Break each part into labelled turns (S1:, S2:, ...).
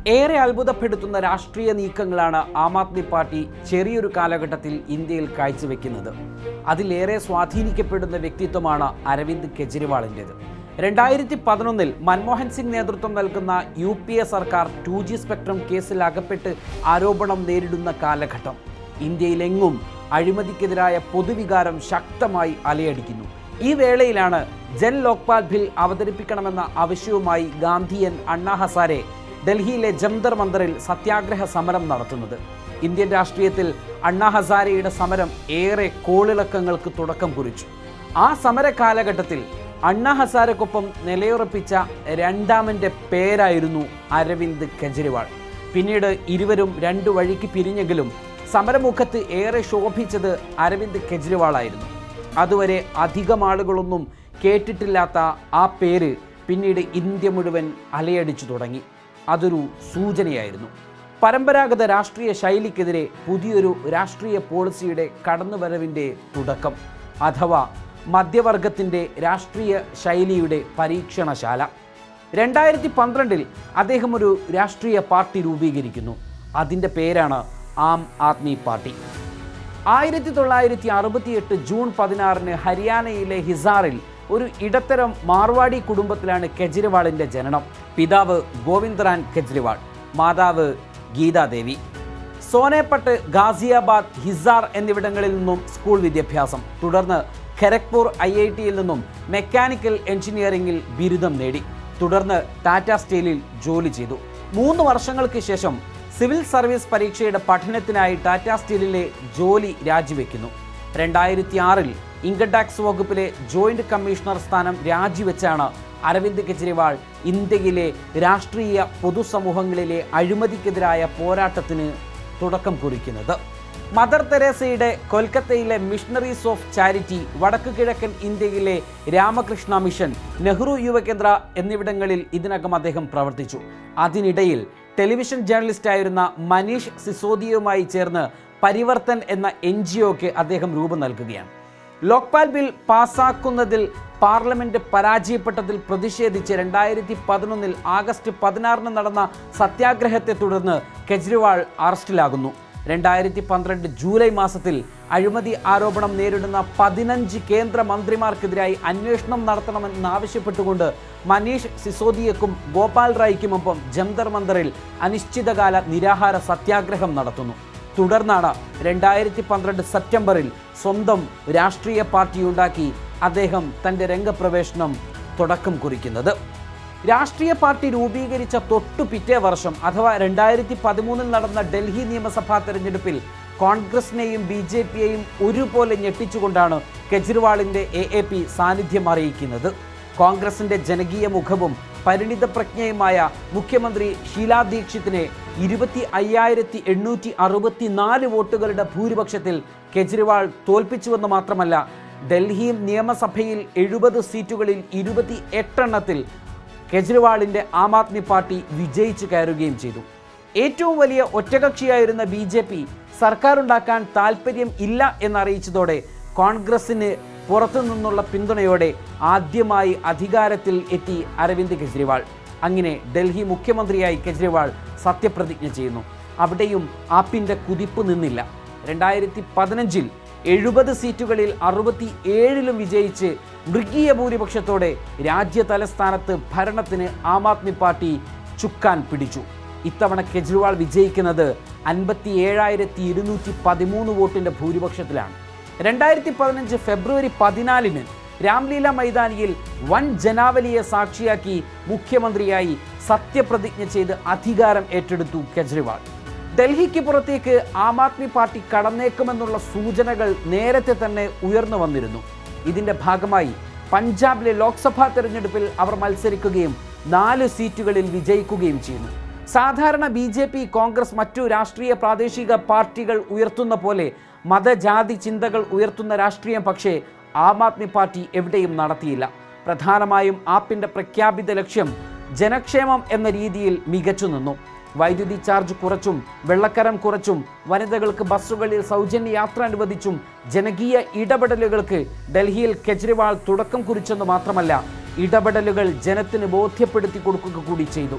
S1: ഏറെ അത്ഭുതപ്പെടുത്തുന്ന രാഷ്ട്രീയ നീക്കങ്ങളാണ് ആം ആദ്മി പാർട്ടി ചെറിയൊരു കാലഘട്ടത്തിൽ ഇന്ത്യയിൽ കാഴ്ചവെക്കുന്നത് അതിലേറെ സ്വാധീനിക്കപ്പെടുന്ന വ്യക്തിത്വമാണ് അരവിന്ദ് കെജ്രിവാളിൻ്റെത് രണ്ടായിരത്തി പതിനൊന്നിൽ മൻമോഹൻ സിംഗ് നേതൃത്വം നൽകുന്ന യു പി എ സർക്കാർ ടു ജി സ്പെക്ട്രം കേസിൽ അകപ്പെട്ട് ആരോപണം നേരിടുന്ന കാലഘട്ടം ഇന്ത്യയിലെങ്ങും അഴിമതിക്കെതിരായ പൊതുവികാരം ശക്തമായി അലയടിക്കുന്നു ഈ വേളയിലാണ് ജൻ ലോക്പാൽ ബിൽ അവതരിപ്പിക്കണമെന്ന ആവശ്യവുമായി ഗാന്ധിയൻ അണ്ണാ ഹസാരെ ഡൽഹിയിലെ ജന്തർ മന്ദറിൽ സത്യാഗ്രഹ സമരം നടത്തുന്നത് ഇന്ത്യൻ രാഷ്ട്രീയത്തിൽ അണ്ണാ ഹസാരെയുടെ സമരം ഏറെ കോളിളക്കങ്ങൾക്ക് തുടക്കം കുറിച്ചു ആ സമര കാലഘട്ടത്തിൽ അണ്ണാ ഹസാരക്കൊപ്പം നിലയുറപ്പിച്ച രണ്ടാമൻ്റെ പേരായിരുന്നു അരവിന്ദ് കെജ്രിവാൾ പിന്നീട് ഇരുവരും രണ്ടു വഴിക്ക് പിരിഞ്ഞെങ്കിലും സമരമുഖത്ത് ഏറെ ശോഭിച്ചത് അരവിന്ദ് കെജ്രിവാളായിരുന്നു അതുവരെ അധികം ആളുകളൊന്നും കേട്ടിട്ടില്ലാത്ത ആ പേര് പിന്നീട് ഇന്ത്യ മുഴുവൻ അലയടിച്ചു തുടങ്ങി അതൊരു സൂചനയായിരുന്നു പരമ്പരാഗത രാഷ്ട്രീയ ശൈലിക്കെതിരെ പുതിയൊരു രാഷ്ട്രീയ പോളിസിയുടെ കടന്നുവരവിൻ്റെ തുടക്കം അഥവാ മധ്യവർഗത്തിൻ്റെ രാഷ്ട്രീയ ശൈലിയുടെ പരീക്ഷണശാല രണ്ടായിരത്തി പന്ത്രണ്ടിൽ അദ്ദേഹം ഒരു രാഷ്ട്രീയ പാർട്ടി രൂപീകരിക്കുന്നു അതിൻ്റെ പേരാണ് ആം ആദ്മി പാർട്ടി ആയിരത്തി തൊള്ളായിരത്തി അറുപത്തിയെട്ട് ജൂൺ പതിനാറിന് ഹരിയാനയിലെ ഹിസാറിൽ ഒരു ഇടത്തരം മാർവാടി കുടുംബത്തിലാണ് കെജ്രിവാളിൻ്റെ ജനനം പിതാവ് ഗോവിന്ദറാൻ കെജ്രിവാൾ മാതാവ് ഗീതാദേവി സോനേപ്പട്ട് ഗാസിയാബാദ് ഹിസാർ എന്നിവിടങ്ങളിൽ നിന്നും സ്കൂൾ വിദ്യാഭ്യാസം തുടർന്ന് ഖരഗ്പൂർ ഐ ഐ ടിയിൽ നിന്നും മെക്കാനിക്കൽ എഞ്ചിനീയറിംഗിൽ ബിരുദം നേടി തുടർന്ന് ടാറ്റ സ്റ്റീലിൽ ജോലി ചെയ്തു മൂന്ന് വർഷങ്ങൾക്ക് ശേഷം സിവിൽ സർവീസ് പരീക്ഷയുടെ പഠനത്തിനായി ടാറ്റ സ്റ്റീലിലെ ജോലി രാജിവെക്കുന്നു രണ്ടായിരത്തി ആറിൽ ഇൻകം ടാക്സ് വകുപ്പിലെ ജോയിന്റ് കമ്മീഷണർ സ്ഥാനം രാജിവെച്ചാണ് അരവിന്ദ് കെജ്രിവാൾ ഇന്ത്യയിലെ രാഷ്ട്രീയ പൊതുസമൂഹങ്ങളിലെ അഴിമതിക്കെതിരായ പോരാട്ടത്തിന് തുടക്കം കുറിക്കുന്നത് മദർ തെരേസയുടെ കൊൽക്കത്തയിലെ മിഷണറീസ് ഓഫ് ചാരിറ്റി വടക്കു കിഴക്കൻ ഇന്ത്യയിലെ രാമകൃഷ്ണ മിഷൻ നെഹ്റു യുവകേന്ദ്ര എന്നിവിടങ്ങളിൽ ഇതിനകം അദ്ദേഹം പ്രവർത്തിച്ചു അതിനിടയിൽ ടെലിവിഷൻ ജേർണലിസ്റ്റായിരുന്ന മനീഷ് സിസോദിയയുമായി ചേർന്ന് പരിവർത്തൻ എന്ന എൻ ജി ഒക്ക് അദ്ദേഹം രൂപം നൽകുകയാണ് ലോക്പാൽ ബിൽ പാസാക്കുന്നതിൽ പാർലമെന്റ് പരാജയപ്പെട്ടതിൽ പ്രതിഷേധിച്ച് രണ്ടായിരത്തി പതിനൊന്നിൽ ആഗസ്റ്റ് പതിനാറിന് നടന്ന സത്യാഗ്രഹത്തെ തുടർന്ന് കെജ്രിവാൾ അറസ്റ്റിലാകുന്നു രണ്ടായിരത്തി പന്ത്രണ്ട് ജൂലൈ മാസത്തിൽ അഴിമതി ആരോപണം നേരിടുന്ന പതിനഞ്ച് കേന്ദ്ര മന്ത്രിമാർക്കെതിരായി അന്വേഷണം നടത്തണമെന്നാവശ്യപ്പെട്ടുകൊണ്ട് മനീഷ് സിസോദിയക്കും ഗോപാൽ റായിക്കുമൊപ്പം ജന്തർ മന്ദറിൽ അനിശ്ചിതകാല നിരാഹാര സത്യാഗ്രഹം നടത്തുന്നു തുടർന്നാണ് രണ്ടായിരത്തി പന്ത്രണ്ട് സെപ്റ്റംബറിൽ സ്വന്തം രാഷ്ട്രീയ പാർട്ടി ഉണ്ടാക്കി അദ്ദേഹം തൻ്റെ രംഗപ്രവേശനം തുടക്കം കുറിക്കുന്നത് രാഷ്ട്രീയ പാർട്ടി രൂപീകരിച്ച തൊട്ടു പിറ്റേ വർഷം അഥവാ രണ്ടായിരത്തി പതിമൂന്നിൽ നടന്ന ഡൽഹി നിയമസഭാ തെരഞ്ഞെടുപ്പിൽ കോൺഗ്രസിനെയും ബി ജെ പിയെയും ഒരുപോലെ ഞെട്ടിച്ചുകൊണ്ടാണ് കെജ്രിവാളിൻ്റെ എ എ പി സാന്നിധ്യം അറിയിക്കുന്നത് കോൺഗ്രസിന്റെ ജനകീയ മുഖവും പരിണിത പ്രജ്ഞയുമായ മുഖ്യമന്ത്രി ഷീലാ ദീക്ഷിത്തിനെ ഇരുപത്തി അയ്യായിരത്തി എണ്ണൂറ്റി അറുപത്തിനാല് വോട്ടുകളുടെ ഭൂരിപക്ഷത്തിൽ കെജ്രിവാൾ തോൽപ്പിച്ചുവെന്ന് മാത്രമല്ല ഡൽഹി നിയമസഭയിൽ എഴുപത് സീറ്റുകളിൽ ഇരുപത്തി എട്ടെണ്ണത്തിൽ കെജ്രിവാളിൻ്റെ ആം ആദ്മി പാർട്ടി വിജയിച്ചു കയറുകയും ചെയ്തു ഏറ്റവും വലിയ ഒറ്റകക്ഷിയായിരുന്ന ബി ജെ പി സർക്കാരുണ്ടാക്കാൻ താല്പര്യം ഇല്ല എന്നറിയിച്ചതോടെ കോൺഗ്രസിന് പുറത്തു നിന്നുള്ള പിന്തുണയോടെ ആദ്യമായി അധികാരത്തിൽ എത്തി അരവിന്ദ് കെജ്രിവാൾ അങ്ങനെ ഡൽഹി മുഖ്യമന്ത്രിയായി കെജ്രിവാൾ സത്യപ്രതിജ്ഞ ചെയ്യുന്നു അവിടെയും ആപ്പിൻ്റെ കുതിപ്പ് നിന്നില്ല രണ്ടായിരത്തി പതിനഞ്ചിൽ എഴുപത് സീറ്റുകളിൽ അറുപത്തി ഏഴിലും വിജയിച്ച് മൃഗീയ ഭൂരിപക്ഷത്തോടെ രാജ്യ തലസ്ഥാനത്ത് ഭരണത്തിന് ആം ആദ്മി പാർട്ടി ചുക്കാൻ പിടിച്ചു ഇത്തവണ കെജ്രിവാൾ വിജയിക്കുന്നത് അൻപത്തി ഏഴായിരത്തി ഇരുന്നൂറ്റി പതിമൂന്ന് വോട്ടിൻ്റെ ഭൂരിപക്ഷത്തിലാണ് രണ്ടായിരത്തി പതിനഞ്ച് ഫെബ്രുവരി പതിനാലിന് രാംലീല മൈതാനിയിൽ വൻ ജനാവലിയെ സാക്ഷിയാക്കി മുഖ്യമന്ത്രിയായി സത്യപ്രതിജ്ഞ ചെയ്ത് അധികാരം ഏറ്റെടുത്തു കെജ്രിവാൾ ഡൽഹിക്ക് പുറത്തേക്ക് ആം ആദ്മി പാർട്ടി കടന്നേക്കുമെന്നുള്ള സൂചനകൾ നേരത്തെ തന്നെ ഉയർന്നു വന്നിരുന്നു ഇതിന്റെ ഭാഗമായി പഞ്ചാബിലെ ലോക്സഭാ തെരഞ്ഞെടുപ്പിൽ അവർ മത്സരിക്കുകയും നാല് സീറ്റുകളിൽ വിജയിക്കുകയും ചെയ്യുന്നു സാധാരണ ബി ജെ പി കോൺഗ്രസ് മറ്റു രാഷ്ട്രീയ പ്രാദേശിക പാർട്ടികൾ ഉയർത്തുന്ന പോലെ മതജാതി ചിന്തകൾ ഉയർത്തുന്ന രാഷ്ട്രീയം പക്ഷേ ആം ആദ്മി പാർട്ടി എവിടെയും നടത്തിയില്ല പ്രധാനമായും ആപ്പിൻ്റെ പ്രഖ്യാപിത ലക്ഷ്യം ജനക്ഷേമം എന്ന രീതിയിൽ മികച്ചു നിന്നു വൈദ്യുതി ചാർജ് കുറച്ചും വെള്ളക്കരം കുറച്ചും വനിതകൾക്ക് ബസ്സുകളിൽ സൗജന്യ യാത്ര അനുവദിച്ചും ജനകീയ ഇടപെടലുകൾക്ക് ഡൽഹിയിൽ കെജ്രിവാൾ തുടക്കം കുറിച്ചെന്ന് മാത്രമല്ല ഇടപെടലുകൾ ജനത്തിന് ബോധ്യപ്പെടുത്തി കൊടുക്കുക കൂടി ചെയ്തു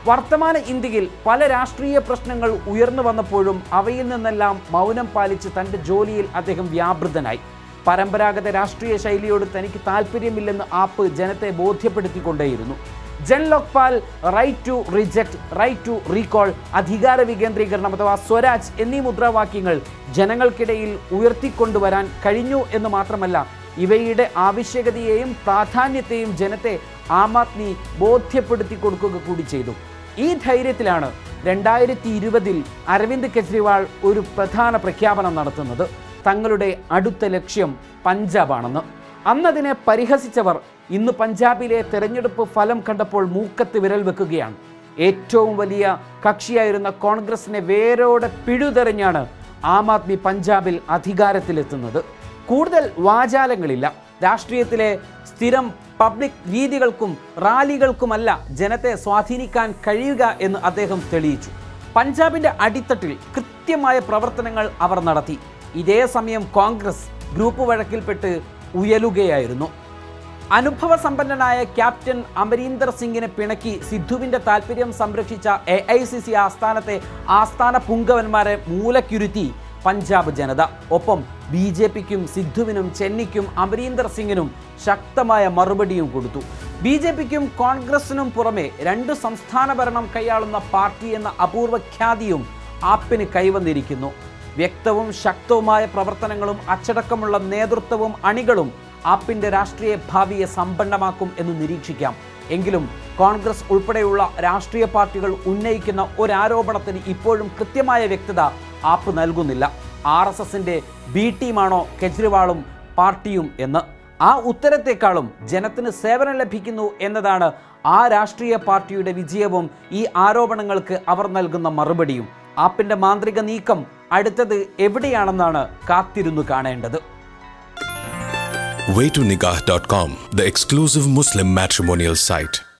S1: വർത്തമാന ഇന്ത്യയിൽ പല രാഷ്ട്രീയ പ്രശ്നങ്ങൾ ഉയർന്നു വന്നപ്പോഴും അവയിൽ നിന്നെല്ലാം മൗനം പാലിച്ച് തൻ്റെ ജോലിയിൽ അദ്ദേഹം വ്യാപൃതനായി പരമ്പരാഗത രാഷ്ട്രീയ ശൈലിയോട് തനിക്ക് താല്പര്യമില്ലെന്ന് ആപ്പ് ജനത്തെ ബോധ്യപ്പെടുത്തിക്കൊണ്ടേയിരുന്നു Jan Lokpal right to reject right to recall അധികാര വികേന്ദ്രീകരണം അഥവാ സ്വരാജ് എന്നീ മുദ്രാവാക്യങ്ങൾ ജനങ്ങൾക്കിടയിൽ ഉയർത്തിക്കൊണ്ടുവരാൻ കഴിഞ്ഞു എന്ന് മാത്രമല്ല ഇവയുടെ ആവശ്യകതയെയും പ്രാധാന്യത്തെയും ജനത്തെ ആം ആദ്മി ബോധ്യപ്പെടുത്തി കൊടുക്കുക കൂടി ചെയ്തു ഈ ധൈര്യത്തിലാണ് രണ്ടായിരത്തി ഇരുപതിൽ അരവിന്ദ് കെജ്രിവാൾ ഒരു പ്രധാന പ്രഖ്യാപനം നടത്തുന്നത് തങ്ങളുടെ അടുത്ത ലക്ഷ്യം പഞ്ചാബാണെന്ന് അന്നതിനെ പരിഹസിച്ചവർ ഇന്ന് പഞ്ചാബിലെ തെരഞ്ഞെടുപ്പ് ഫലം കണ്ടപ്പോൾ മൂക്കത്ത് വിരൽ വെക്കുകയാണ് ഏറ്റവും വലിയ കക്ഷിയായിരുന്ന കോൺഗ്രസിനെ വേരോടെ പിഴുതെറിഞ്ഞാണ് ആം ആദ്മി പഞ്ചാബിൽ അധികാരത്തിലെത്തുന്നത് കൂടുതൽ വാചാലങ്ങളില്ല രാഷ്ട്രീയത്തിലെ സ്ഥിരം പബ്ലിക് രീതികൾക്കും റാലികൾക്കുമല്ല ജനത്തെ സ്വാധീനിക്കാൻ കഴിയുക എന്ന് അദ്ദേഹം തെളിയിച്ചു പഞ്ചാബിന്റെ അടിത്തട്ടിൽ കൃത്യമായ പ്രവർത്തനങ്ങൾ അവർ നടത്തി ഇതേ സമയം കോൺഗ്രസ് ഗ്രൂപ്പ് വഴക്കിൽപ്പെട്ട് ഉയലുകയായിരുന്നു അനുഭവ സമ്പന്നനായ ക്യാപ്റ്റൻ അമരീന്ദർ സിംഗിനെ പിണക്കി സിദ്ധുവിന്റെ താല്പര്യം സംരക്ഷിച്ച എ ഐ സി സി ആസ്ഥാനത്തെ ആസ്ഥാന പുങ്കവന്മാരെ മൂലക്കുരുത്തി പഞ്ചാബ് ജനത ഒപ്പം ബി ജെ പിക്കും സിദ്ധുവിനും ചെന്നിക്കും അമരീന്ദർ സിംഗിനും ശക്തമായ മറുപടിയും കൊടുത്തു ബി ജെ പിക്കും കോൺഗ്രസിനും പുറമെ രണ്ട് സംസ്ഥാന ഭരണം കൈയാളുന്ന പാർട്ടി എന്ന അപൂർവ ഖ്യാതിയും ആപ്പിന് കൈവന്നിരിക്കുന്നു വ്യക്തവും ശക്തവുമായ പ്രവർത്തനങ്ങളും അച്ചടക്കമുള്ള നേതൃത്വവും അണികളും ആപ്പിന്റെ രാഷ്ട്രീയ ഭാവിയെ സമ്പന്നമാക്കും എന്ന് നിരീക്ഷിക്കാം എങ്കിലും കോൺഗ്രസ് ഉൾപ്പെടെയുള്ള രാഷ്ട്രീയ പാർട്ടികൾ ഉന്നയിക്കുന്ന ഒരു ആരോപണത്തിന് ഇപ്പോഴും കൃത്യമായ വ്യക്തത ആപ്പ് നൽകുന്നില്ല ആർ എസ് എസിന്റെ ബി ടീമാണോ കെജ്രിവാളും പാർട്ടിയും എന്ന് ആ ഉത്തരത്തെക്കാളും ജനത്തിന് സേവനം ലഭിക്കുന്നു എന്നതാണ് ആ രാഷ്ട്രീയ പാർട്ടിയുടെ വിജയവും ഈ ആരോപണങ്ങൾക്ക് അവർ നൽകുന്ന മറുപടിയും ആപ്പിന്റെ മാന്ത്രിക നീക്കം അടുത്തത് എവിടെയാണെന്നാണ് കാത്തിരുന്നു കാണേണ്ടത്
S2: waytonikah.com, the exclusive Muslim matrimonial site.